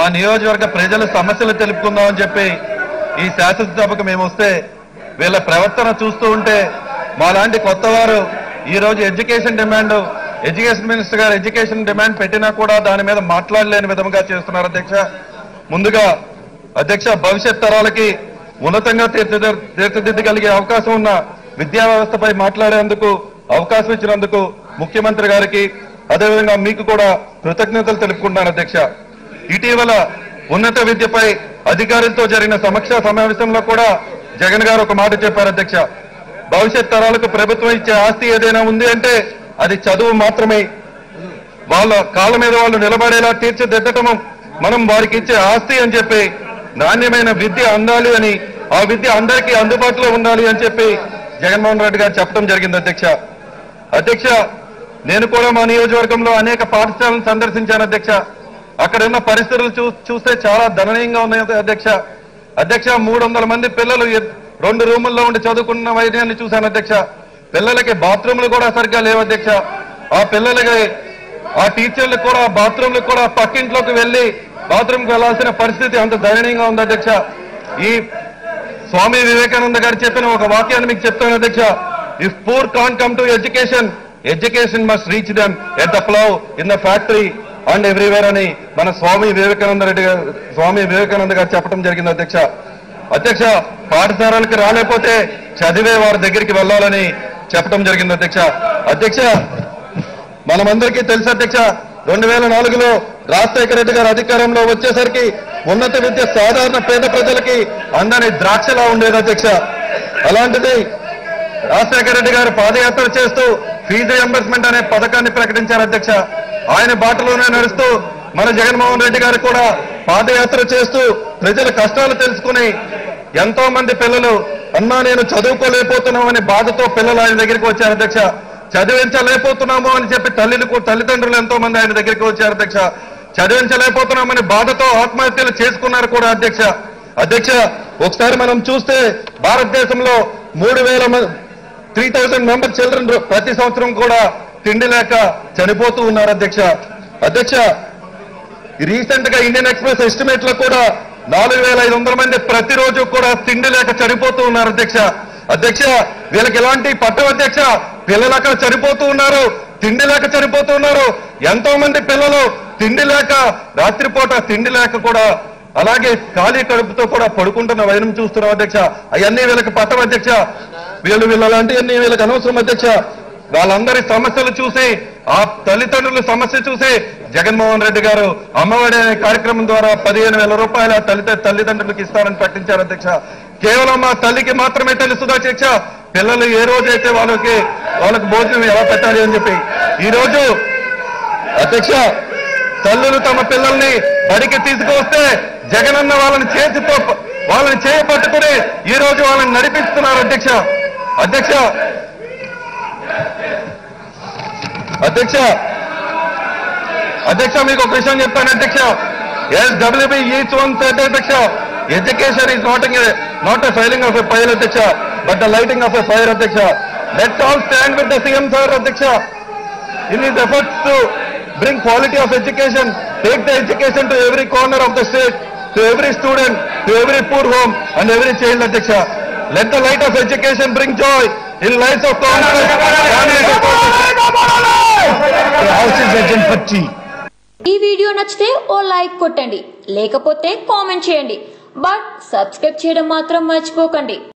నియోజకవర్గ ప్రజల సమస్యలు తెలుపుకుందామని చెప్పి ఈ శాసనసభకు మేము వస్తే వీళ్ళ ప్రవర్తన చూస్తూ ఉంటే మాలాంటి కొత్త వారు ఈ రోజు ఎడ్యుకేషన్ డిమాండ్ ఎడ్యుకేషన్ మినిస్టర్ గారు ఎడ్యుకేషన్ డిమాండ్ పెట్టినా కూడా దాని మీద మాట్లాడలేని విధంగా చేస్తున్నారు అధ్యక్ష ముందుగా అధ్యక్ష భవిష్యత్ తరాలకి ఉన్నతంగా తీర్చిద తీర్చిదిద్దగలిగే అవకాశం ఉన్న విద్యా వ్యవస్థపై మాట్లాడేందుకు అవకాశం ఇచ్చినందుకు ముఖ్యమంత్రి గారికి అదేవిధంగా మీకు కూడా కృతజ్ఞతలు తెలుపుకుంటున్నాను అధ్యక్ష ఇటీవల ఉన్నత విద్యపై అధికారులతో జరిగిన సమీక్షా సమావేశంలో కూడా జగన్ గారు ఒక మాట చెప్పారు అధ్యక్ష భవిష్యత్ తరాలకు ప్రభుత్వం ఇచ్చే ఆస్తి ఏదైనా ఉంది అంటే అది చదువు మాత్రమే వాళ్ళ కాళ్ళ మీద వాళ్ళు నిలబడేలా తీర్చిదిద్దటం మనం వారికి ఇచ్చే ఆస్తి అని చెప్పి నాణ్యమైన విద్య అందాలి అని ఆ విద్య అందరికీ అందుబాటులో ఉండాలి అని చెప్పి జగన్మోహన్ రెడ్డి గారు చెప్పడం జరిగింది అధ్యక్ష అధ్యక్ష నేను కూడా మా నియోజకవర్గంలో అనేక పాఠశాలను సందర్శించాను అధ్యక్ష అక్కడ ఉన్న పరిస్థితులు చూ చూస్తే చాలా దయనీయంగా ఉన్నాయి అధ్యక్ష అధ్యక్ష మూడు వందల మంది పిల్లలు ఎ- రెండు రూముల్లో ఉండి చదువుకున్న వైద్యాన్ని చూశాను అధ్యక్ష పిల్లలకి బాత్రూములు కూడా సరిగ్గా లేవు అధ్యక్ష ఆ పిల్లలకి ఆ టీచర్లు కూడా బాత్రూమ్లకు కూడా పక్కింట్లోకి వెళ్లి బాత్రూమ్కి వెళ్లాల్సిన పరిస్థితి అంత దయనీయంగా ఉంది అధ్యక్ష ఈ స్వామి వివేకానంద గారు చెప్పిన ఒక వాక్యాన్ని మీకు చెప్తాను అధ్యక్ష if poor can come to education education must reach them at the plough in the factory and everywhere అని మన స్వామి వివేకానంద రెడ్డి గారు స్వామి వివేకానంద గారు చెప్పడం జరిగింది అధ్యక్ష అధ్యక్ష పాఠశాలలకు రాలేకపోతే చదివే వారి దగ్గరికి వెళ్ళాలని చెప్పడం జరిగింది అధ్యక్ష అధ్యక్ష మనమందరికీ తెలుసు అధ్యక్ష రెండు వేల నాలుగులో రాజశేఖర రెడ్డి గారు అధికారంలో వచ్చేసరికి ఉన్నత విద్య సాధారణ పేద ప్రజలకి అందని ద్రాక్షలా ఉండేది అధ్యక్ష అలాంటిది రాజశేఖర రెడ్డి గారు పాదయాత్ర చేస్తూ ఫీజు రియంబర్స్మెంట్ అనే పథకాన్ని ప్రకటించారు అధ్యక్ష ఆయన బాటలోనే నడుస్తూ మన జగన్మోహన్ రెడ్డి గారు కూడా పాదయాత్ర చేస్తూ ప్రజల కష్టాలు తెలుసుకుని ఎంతో మంది పిల్లలు అన్నా నేను చదువుకోలేకపోతున్నామని బాధతో పిల్లలు ఆయన దగ్గరికి వచ్చారు అధ్యక్ష చదివించలేకపోతున్నాము అని చెప్పి తల్లిలకు తల్లిదండ్రులు ఎంతో మంది ఆయన దగ్గరికి వచ్చారు అధ్యక్ష చదివించలేకపోతున్నామని బాధతో ఆత్మహత్యలు చేసుకున్నారు కూడా అధ్యక్ష అధ్యక్ష ఒకసారి మనం చూస్తే భారతదేశంలో మూడు వేల త్రీ థౌజండ్ మెంబర్ చిల్డ్రన్ ప్రతి సంవత్సరం కూడా తిండి లేక చనిపోతూ ఉన్నారు అధ్యక్ష అధ్యక్ష రీసెంట్ గా ఇండియన్ ఎక్స్ప్రెస్ ఎస్టిమేట్ లో కూడా నాలుగు వేల ఐదు వందల మంది ప్రతిరోజు కూడా తిండి లేక చనిపోతూ ఉన్నారు అధ్యక్ష అధ్యక్ష వీళ్ళకి ఎలాంటి పట్టం అధ్యక్ష పిల్లలు అక్కడ చనిపోతూ ఉన్నారు తిండి లేక చనిపోతూ ఉన్నారు ఎంతో మంది పిల్లలు తిండి లేక రాత్రిపూట తిండి లేక కూడా అలాగే ఖాళీ కడుపుతో కూడా పడుకుంటున్న వైనం చూస్తున్నాం అధ్యక్ష అవన్నీ వీళ్ళకి పట్టం అధ్యక్ష వీళ్ళు వీళ్ళలాంటివన్నీ వీళ్ళకి అనవసరం అధ్యక్ష వాళ్ళందరి సమస్యలు చూసి ఆ తల్లిదండ్రుల సమస్య చూసి జగన్మోహన్ రెడ్డి గారు అమ్మఒడి అనే కార్యక్రమం ద్వారా పదిహేను వేల రూపాయల తల్లి తల్లిదండ్రులకు ఇస్తారని ప్రకటించారు అధ్యక్ష కేవలం మా తల్లికి మాత్రమే తెలుస్తుంది అధ్యక్ష పిల్లలు ఏ రోజైతే వాళ్ళకి వాళ్ళకి భోజనం ఎలా పెట్టాలి అని చెప్పి ఈ రోజు అధ్యక్ష తల్లులు తమ పిల్లల్ని బడికి తీసుకువస్తే జగనన్న వాళ్ళని చేతితో వాళ్ళని చేయబట్టుకుని ఈ రోజు వాళ్ళని నడిపిస్తున్నారు అధ్యక్ష అధ్యక్ష అధ్యక్ష అధ్యక్ష మీకు ఒక విషయం చెప్తాను అధ్యక్ష ఎస్ డబ్ల్యూబీ ఈచ్ వన్ సెట్ అధ్యక్ష education is not not a filling of a fire అధ్యక్ష but the lighting of a fire అధ్యక్ష let's all stand with the CM sir అధ్యక్ష in his efforts to bring quality of education, take the education to every corner of the state, to every student, to every poor home and every child, Adhyaksha. Let the light of education bring joy in lives of countless families across The house is agent for tea. ఈ video నచ్చితే ఓ like కొట్టండి లేకపోతే comment చేయండి but subscribe చేయడం మాత్రం మర్చిపోకండి